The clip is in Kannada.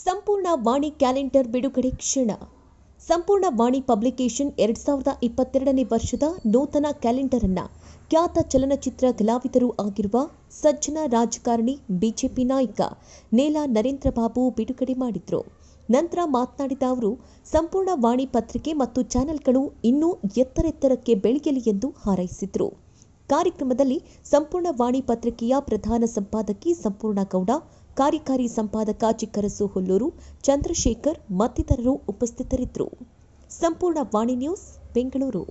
ಸಂಪೂರ್ಣ ವಾಣಿ ಕ್ಯಾಲೆಂಡರ್ ಬಿಡುಗಡೆ ಕ್ಷಣ ಸಂಪೂರ್ಣ ವಾಣಿ ಪಬ್ಲಿಕೇಶನ್ ಎರಡ್ ಸಾವಿರದ ಇಪ್ಪತ್ತೆರಡನೇ ವರ್ಷದ ನೂತನ ಕ್ಯಾಲೆಂಡರ್ ಅನ್ನ ಖ್ಯಾತ ಚಲನಚಿತ್ರ ಕಲಾವಿದರು ಆಗಿರುವ ಸಜ್ಜನ ರಾಜಕಾರಣಿ ಬಿಜೆಪಿ ನಾಯಕ ನೇಲಾ ನರೇಂದ್ರ ಬಾಬು ಬಿಡುಗಡೆ ಮಾಡಿದ್ರು ನಂತರ ಮಾತನಾಡಿದ ಅವರು ಸಂಪೂರ್ಣ ವಾಣಿ ಪತ್ರಿಕೆ ಮತ್ತು ಚಾನೆಲ್ಗಳು ಇನ್ನೂ ಎತ್ತರೆತ್ತರಕ್ಕೆ ಬೆಳೆಯಲಿ ಎಂದು ಹಾರೈಸಿದ್ರು ಕಾರ್ಯಕ್ರಮದಲ್ಲಿ ಸಂಪೂರ್ಣ ವಾಣಿ ಪತ್ರಿಕೆಯ ಪ್ರಧಾನ ಸಂಪಾದಕಿ ಸಂಪೂರ್ಣ ಗೌಡ ಕಾರ್ಯಕಾರಿ ಸಂಪಾದಕ ಚಿಕ್ಕರಸು ಹುಲ್ಲೂರು ಚಂದ್ರಶೇಖರ್ ಮತ್ತಿತರರು ಉಪಸ್ಥಿತರಿದ್ದರು ಸಂಪೂರ್ಣ ವಾಣಿ ನ್ಯೂಸ್ ಬೆಂಗಳೂರು